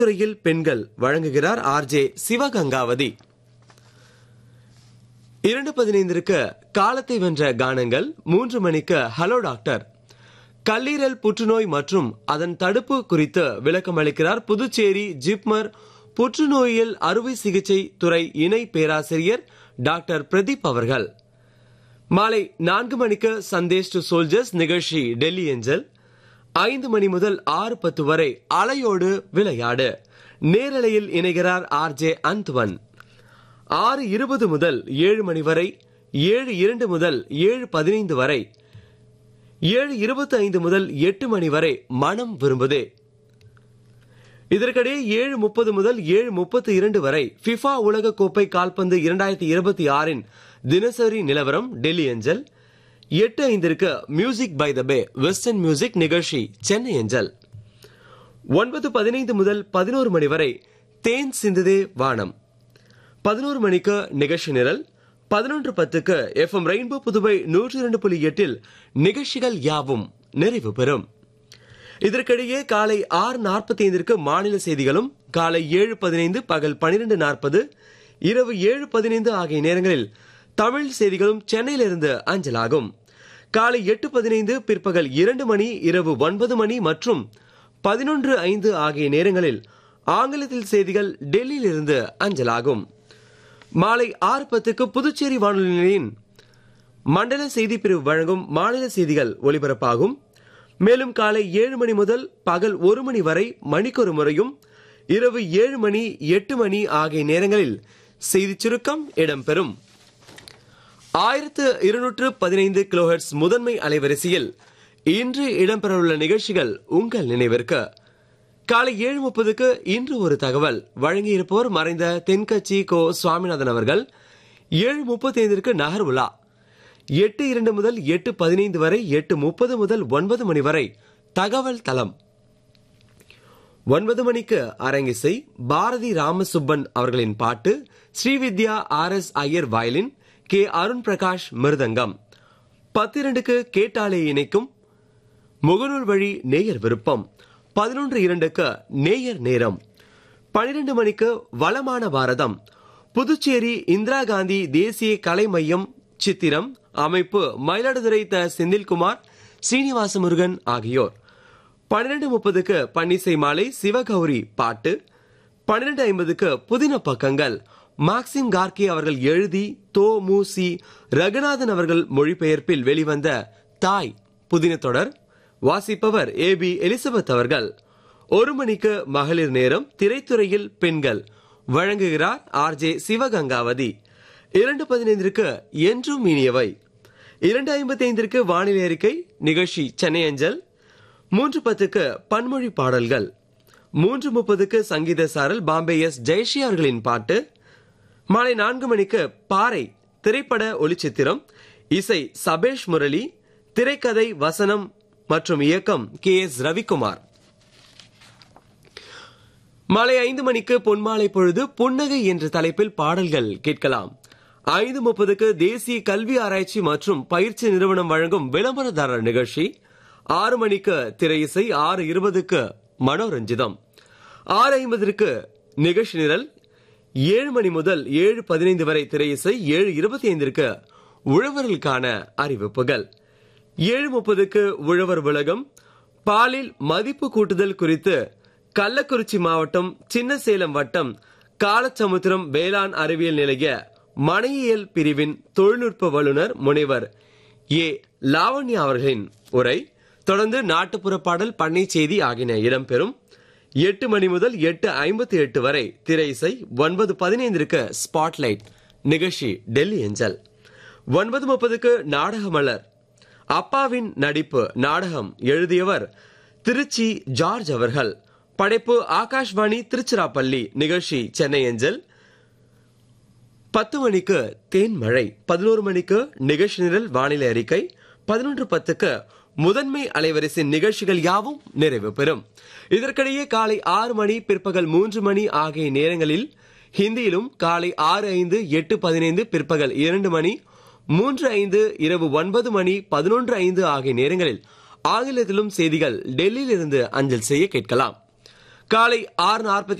துறையில் பெண்கள் வழங்குகிறார் ஆர்ஜே சிவகங்காவதி இரண்டு பதினைந்திற்கு காலத்தை வென்ற கானங்கள் மூன்று மணிக்கு ஹலோ டாக்டர் கல்லீரல் புற்றுநோய் மற்றும் அதன் தடுப்பு குறித்து விளக்கம் அளிக்கிறார் புதுச்சேரி ஜிப்மர் புற்றுநோயியல் அறுவை சிகிச்சை துறை இணை பேராசிரியர் டாக்டர் பிரதீப் அவர்கள் மாலை நான்கு மணிக்கு சந்தேஷ் டு சோல்ஜர்ஸ் நிகழ்ச்சி டெல்லி ஏஞ்சல் ஐந்து மணி முதல் ஆறு பத்து வரை அலையோடு விளையாடு நேரலையில் இணைகிறார் ஆர்ஜே அந்த்வன் ஆறு இருபது முதல் ஏழு மணி வரை ஏழு இரண்டு முதல் ஏழு பதினைந்து வரை ஏழு இருபத்தி ஐந்து முதல் எட்டு மணி வரை மனம் விரும்புதே இதற்கிடையே ஏழு முப்பது முதல் ஏழு முப்பத்தி இரண்டு வரை ஃபிஃபா உலக கோப்பை கால்பந்து இரண்டாயிரத்தி இருபத்தி ஆறின் தினசரி நிலவரம் டெல்லி அஞ்சல் எட்டு ஐந்திற்கு music by the bay western music நிகழ்ச்சி சென்னை அஞ்சல் ஒன்பது பதினைந்து முதல் பதினோரு மணி வரை தேன் சிந்துதே வானம் பதினோரு மணிக்கு நிகழ்ச்சி நிரல் பதினொன்று பத்துக்கு எஃப் எம் ரெயின்போ புதுவை நூற்றி இரண்டு புள்ளி எட்டில் நிகழ்ச்சிகள் யாவும் நிறைவு பெறும் இதற்கிடையே காலை ஆறு நாற்பத்தி ஐந்திற்கு மாநில செய்திகளும் காலை ஏழு பதினைந்து பகல் பனிரெண்டு நாற்பது இரவு ஏழு பதினைந்து ஆகிய நேரங்களில் தமிழ் செய்திகளும் சென்னையிலிருந்து அஞ்சலாகும் காலை எட்டு பதினைந்து பிற்பகல் இரண்டு மணி இரவு ஒன்பது மணி மற்றும் பதினொன்று ஐந்து ஆகிய நேரங்களில் ஆங்கிலத்தில் செய்திகள் டெல்லியிலிருந்து அஞ்சலாகும் மாலை ஆறு பத்துக்கு புதுச்சேரி வானொலி நிலையின் மண்டல செய்தி பிரிவு வழங்கும் மாநில செய்திகள் ஒலிபரப்பாகும் மேலும் காலை ஏழு மணி முதல் பகல் ஒரு மணி வரை மணிக்கொரு முறையும் இரவு ஏழு மணி எட்டு மணி ஆகிய நேரங்களில் செய்திச் சுருக்கம் இடம்பெறும் ஆயிரத்து இருநூற்று பதினைந்து கிலோஹெர்ட்ஸ் முதன்மை அலைவரிசையில் இன்று இடம்பெறவுள்ள நிகழ்ச்சிகள் உங்கள் நினைவிற்கு காலை ஏழு முப்பதுக்கு இன்று ஒரு தகவல் வழங்கியிருப்போர் மறைந்த தென்கட்சி கோ சுவாமிநாதன் அவர்கள் ஏழு முப்பத்தி ஐந்திற்கு நகர் உலா எட்டு இரண்டு முதல் எட்டு பதினைந்து வரை எட்டு முப்பது முதல் ஒன்பது மணி வரை தகவல் தளம் ஒன்பது மணிக்கு அரங்கிசை பாரதி ராமசுப்பன் அவர்களின் பாட்டு Srividya R S Iyer violin K Arun Prakash mridangam பத்திரண்டுக்கு கேட்டாலே இணைக்கும் முகநூல் வழி நேயர் விருப்பம் பதினொன்று இரண்டுக்கு நேயர் நேரம் பனிரெண்டு மணிக்கு வளமான பாரதம் புதுச்சேரி இந்திரா காந்தி தேசிய கலை மையம் சித்திரம் அமைப்பு மயிலாடுதுறை த செந்தில்குமார் ஸ்ரீனிவாச முருகன் ஆகியோர் பன்னிரண்டு முப்பதுக்கு பன்னிசை மாலை சிவகௌரி பாட்டு பன்னிரண்டு ஐம்பதுக்கு புதின பக்கங்கள் மாக்சிம் கார்கே அவர்கள் எழுதி தோ மு சி ரகுநாதன் அவர்கள் மொழிபெயர்ப்பில் வெளிவந்த தாய் புதின தொடர் வாசிப்பவர் ஏ பி எலிசபெத் அவர்கள் ஒரு மணிக்கு மகளிர் நேரம் திரைத்துறையில் பெண்கள் வழங்குகிறார் ஆர் ஜே சிவகங்காவதி இரண்டு பதினைந்திற்கு என்றும் இனியவை இரண்டு ஐம்பத்தி ஐந்திற்கு வானிலை அறிக்கை நிகழ்ச்சி சென்னை அஞ்சல் மூன்று பத்துக்கு பன்மொழி பாடல்கள் மூன்று முப்பதுக்கு சங்கீத சாரல் பாம்பே எஸ் ஜெயஸ்ரீ அவர்களின் பாட்டு மாலை நான்கு மணிக்கு பாறை திரைப்பட ஒளிச்சித்திரம் இசை சபேஷ் முரளி திரைக்கதை வசனம் மற்றும் இயக்கம் கே எஸ் ரவிக்குமார் மாலை ஐந்து மணிக்கு பொன்மாலை பொழுது புன்னகை என்ற தலைப்பில் பாடல்கள் கேட்கலாம் ஐந்து முப்பதுக்கு தேசிய கல்வி ஆராய்ச்சி மற்றும் பயிற்சி நிறுவனம் வழங்கும் விளம்பரதாரர் நிகழ்ச்சி ஆறு மணிக்கு திரை இசை ஆறு இருபதுக்கு மனோரஞ்சிதம் ஆறு ஐம்பதற்கு நிகழ்ச்சி நிரல் ஏழு மணி முதல் ஏழு பதினைந்து வரை திரை இசை ஏழு இருபத்தி ஐந்திற்கு உழவர்களுக்கான அறிவிப்புகள் ஏழு முப்பதுக்கு உழவர் உலகம் பாலில் மதிப்பு கூட்டுதல் குறித்து கள்ளக்குறிச்சி மாவட்டம் சின்னசேலம் வட்டம் காலச்சமுத்திரம் வேளாண் அறிவியல் நிலைய மனையியல் பிரிவின் தொழில்நுட்ப வல்லுநர் முனைவர் ஏ லாவண்யா அவர்களின் உரை தொடர்ந்து நாட்டுப்புற பாடல் பண்ணை செய்தி ஆகியன இடம்பெறும் எட்டு மணி முதல் எட்டு ஐம்பத்தி எட்டு வரை திரை இசை ஒன்பது பதினைந்திற்கு ஸ்பாட்லைட் நிகழ்ச்சி டெல்லி ஏஞ்சல் ஒன்பது முப்பதுக்கு நாடக மலர் அப்பாவின் நடிப்பு நாடகம் எழுதியவர் திருச்சி ஜார்ஜ் அவர்கள் படைப்பு ஆகாஷ்வாணி திருச்சிராப்பள்ளி நிகழ்ச்சி சென்னை அஞ்சல் பத்து மணிக்கு தேன் மழை பதினோரு மணிக்கு நிகழ்ச்சி நிரல் வானிலை அறிக்கை பதினொன்று பத்துக்கு முதன்மை அலைவரிசை நிகழ்ச்சிகள் யாவும் நிறைவு பெறும் இதற்கிடையே காலை ஆறு மணி பிற்பகல் மூன்று மணி ஆகிய நேரங்களில் ஹிந்தியிலும் காலை ஆறு ஐந்து எட்டு பதினைந்து பிற்பகல் இரண்டு மணி மூன்று ஐந்து இரவு ஒன்பது மணி பதினொன்று ஐந்து ஆகிய நேரங்களில் ஆங்கிலத்திலும் செய்திகள் டெல்லியிலிருந்து அஞ்சல் செய்ய கேட்கலாம் காலை ஆறு நாற்பத்தி